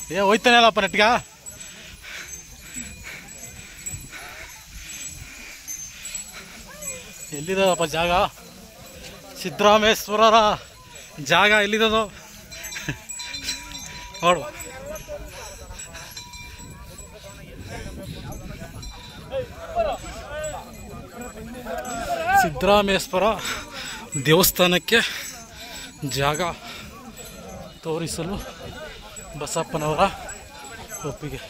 ಏ ಹೋಯ್ತಾನೆ ಅಲ್ಲಪ್ಪ ನೆಟ್ಗ ಎಲ್ಲಿದಪ್ಪ ಜಾಗ ಸಿದ್ದರಾಮೇಶ್ವರರ ಜಾಗ ಎಲ್ಲಿದದು ನೋಡು ಸಿದ್ದರಾಮೇಶ್ವರ ದೇವಸ್ಥಾನಕ್ಕೆ ಜಾಗ ತೋರಿಸಲು ಬಸಪ್ಪನವರ ಒಪ್ಪಿಗೆ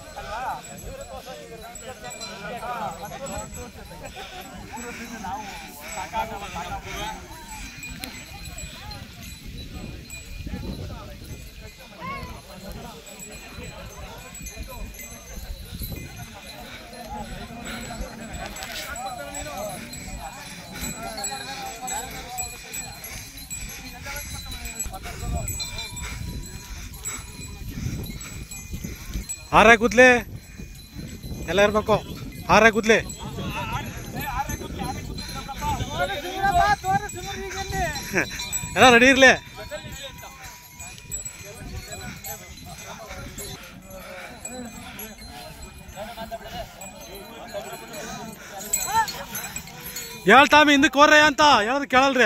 ಹಾರ ಕೂದ್ಲೆ ಎಲ್ಲ ಇರ್ಬೇಕು ಹಾರ ಕೂದ್ಲೆ ಎಲ್ಲ ರೆಡಿ ಇರ್ಲಿ ಹೇಳ್ತಾಮಿ ಹಿಂದಕ್ಕೆ ಹೋರ್ರಿ ಅಂತ ಹೇಳೋದು ಕೇಳಲ್ರಿ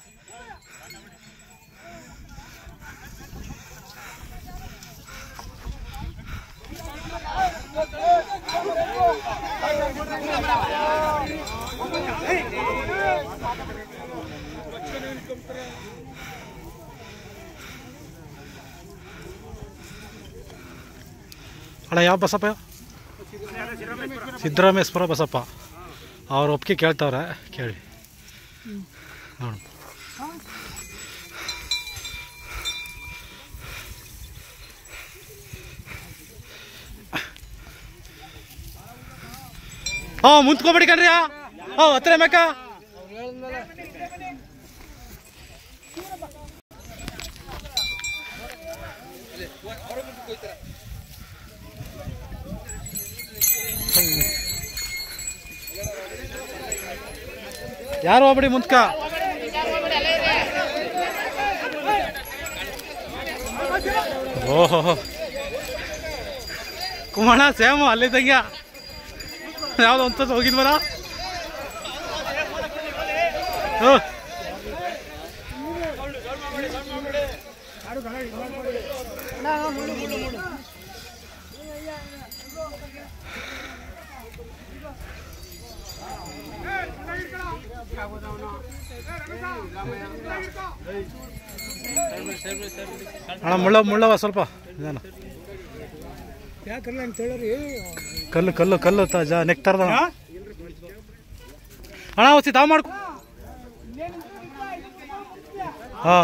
ಅಣ್ಣ ಯಾವ ಬಸಪ್ಪ ಸಿದ್ದರಾಮೇಶ್ವರ ಬಸಪ್ಪ ಅವ್ರ ಒಪ್ಪಿಗೆ ಕೇಳ್ತಾವ್ರೆ ಕೇಳಿ ನೋಡು ಹಾಂ ಮುಂತ್ಕೊಬೇಡಿ ಕಣ್ರಿ ಹಾಂ ಹತ್ರ ಮೇಕ ಯಾರು ಹೋಗ್ಬಿಡಿ ಮುಂದ್ಕ ಓಹೋ ಕುಮಾರ ಸೇಮ ಅಲ್ಲಿದ್ದಂಗೆ ಯಾವ್ದು ಅಂತ ಹೋಗಿದ್ ಬರ ಅಣ್ಣ ಮುಳ್ಳ ಮುಳ್ಳವ ಸ್ವಲ್ಪ ನಿಧಾನ ಯಾಕಲ್ಲ ಅಂತ ಹೇಳಿ ಕಲ್ಲು ಕಲ್ಲು ಕಲ್ಲು ತ- ಜಾ ನೆಕ್ತಾರ್ದ ಅಣ್ಣ ಹೊಸಿ ತಾವು ಮಾಡ್ಕೊ ಹಾ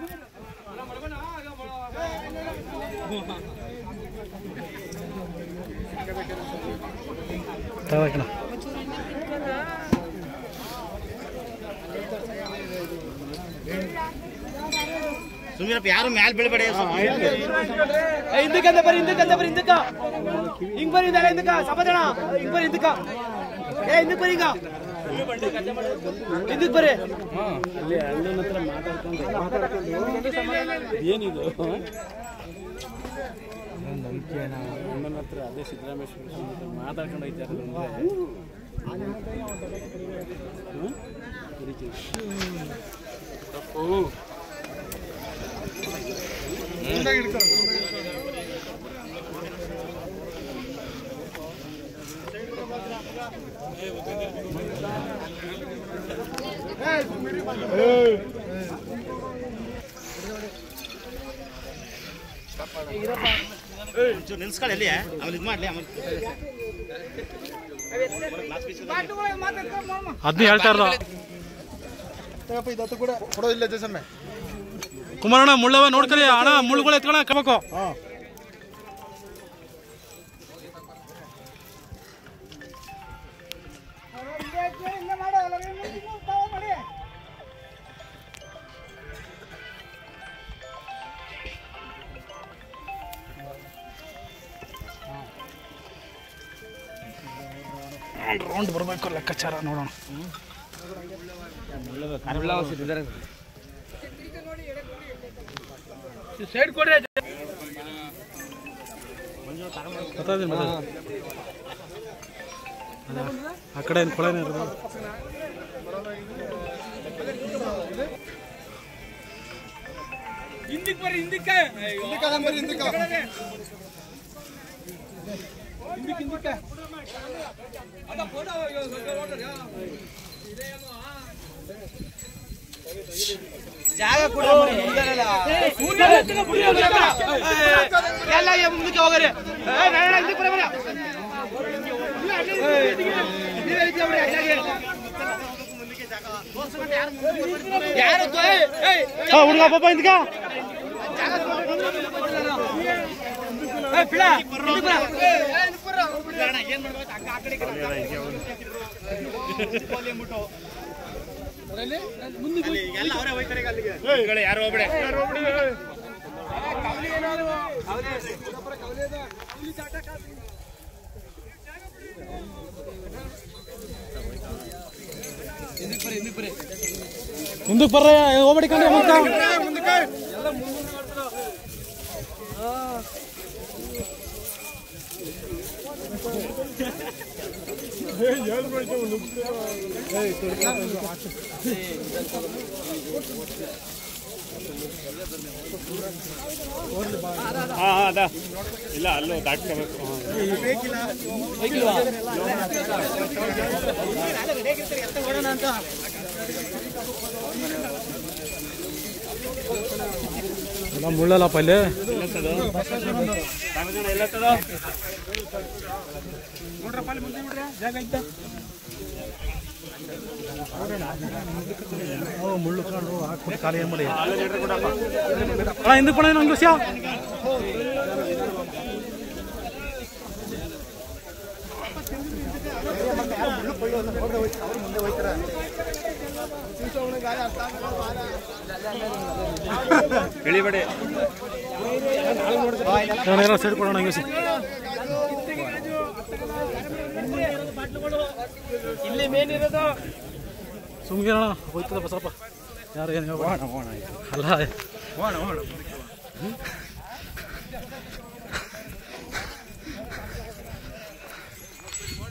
ತಗೋಕಣ ಸುಮ್ಮನೆ ಯಾರು ಮ್ಯಾಲ್ ಬೀಳ್ಬೇಡಿ ಹಿಂದಕ್ಕಂತ ಬರ್ರಿ ಹಿಂದಕ್ಕಂತ ಬರ್ರಿ ಹಿಂದಕ್ಕ ಹಿಂಗ್ ಬರ್ರಿ ಹಿಂದಲ್ಲ ಹಿಂದಕ್ಕ ಸಮಾಧಾನ ಹಿಂಗ್ ಬರ್ರಿ ಹಿಂದಕ್ಕ ಏ ಹಿಂದಕ್ ಬರ್ರಿ ಈಗ ಹಿಂದಕ್ ಬರ್ರಿ ಏನಿದು ನಂಬಿಕೆನ ಅಣ್ಣನ ಹತ್ರ ಅದೇ ಸಿದ್ದರಾಮೇಶ್ವರ ಮಾತಾಡ್ಕೊಂಡು ಹೋಯ್ತಾರೆ ನಿಲ್ಸ್ಕೊಳ್ಳಿ ಎಲ್ಲಿ ಆಮೇಲೆ ಇದು ಮಾಡ್ಲಿ ಆಮೇಲೆ ಅದನ್ನ ಹೇಳ್ತಾ ಇರೋದು ಕೊಡೋದಿಲ್ಲ ಜಸಮ್ಮೆ ಕುಮಾರಣ್ಣ ಮುಳ್ಳವ ನೋಡ್ಕೊಳ್ಳಿ ಅಣ್ಣ ಮುಳ್ಳುಗಳು ಎತ್ಕೊಳ ಕಬೇಕು ರೌಂಡ್ ಬರಬೇಕು ಲೆಕ್ಕಾಚಾರ ನೋಡೋಣ ಸೈಡ್ ಕೊಡ್ರಿ ಗೊತ್ತಾಯ್ತು ಮತ್ತೆ ಅದೇ, ಆ ಕಡೆ ಏನು ಕೊಳೆನೇ ಇರೋದು ಹಿಂದಕ್ಕೆ ಬರ್ರಿ ಹಿಂದಕ್ಕೆ ಹಿಂದಕ್ಕೆ ಹಿಂದಕ್ಕೆ ಅದ ಫೋಟೋ ಜಾಗ ಕೂಡ ಎಲ್ಲ ಮುಂದಕ್ಕೆ ಹೋಗ್ರಿ ಯಾರು ಹುಡುಗ ಪಾಪ ಇಂದ್ಕ ಪಿಳ ಯಾರು ಹೋಗ್ಬೇಡ ಮುಂದಕ್ಕೆ ಬರ್ರ ಹೋಗ್ಬೇಡಿ ಕಂಡ್ರೆ ಇಲ್ಲ ಅಲ್ಲೂ ದಾಟ್ಕೋಬೇಕು ಎಲ್ಲ ಮುಳ್ಳಲ್ಲಪ್ಪ ಇಲ್ಲಿ ಓ, ಮುಳ್ಳು ಕಾಣು ಹಾಕ್ಬಿಟ್ಟು ಖಾಲಿ ಏನು ಮಾಡಿ ಅಣ್ಣ ಹಿಂದಕ್ಕೆ ಪಣ ನಂಗೆ ವಿಷಯ ಇಳಿಬೇಡಿ ಎಲ್ಲ ಸೈಡ್ ಕೊಡೋಣ ಹಂಗೆ ಸಿ ಇಲ್ಲಿ ಮೇನ್ ಇರೋದು ಸುಮ್ಗೆ ಅಣ್ಣ ಹೋಯ್ತದ ಸ್ವಲ್ಪ ಯಾರು ಏನು ಹೇಳ್ಬೇಡ ಅಲ್ಲ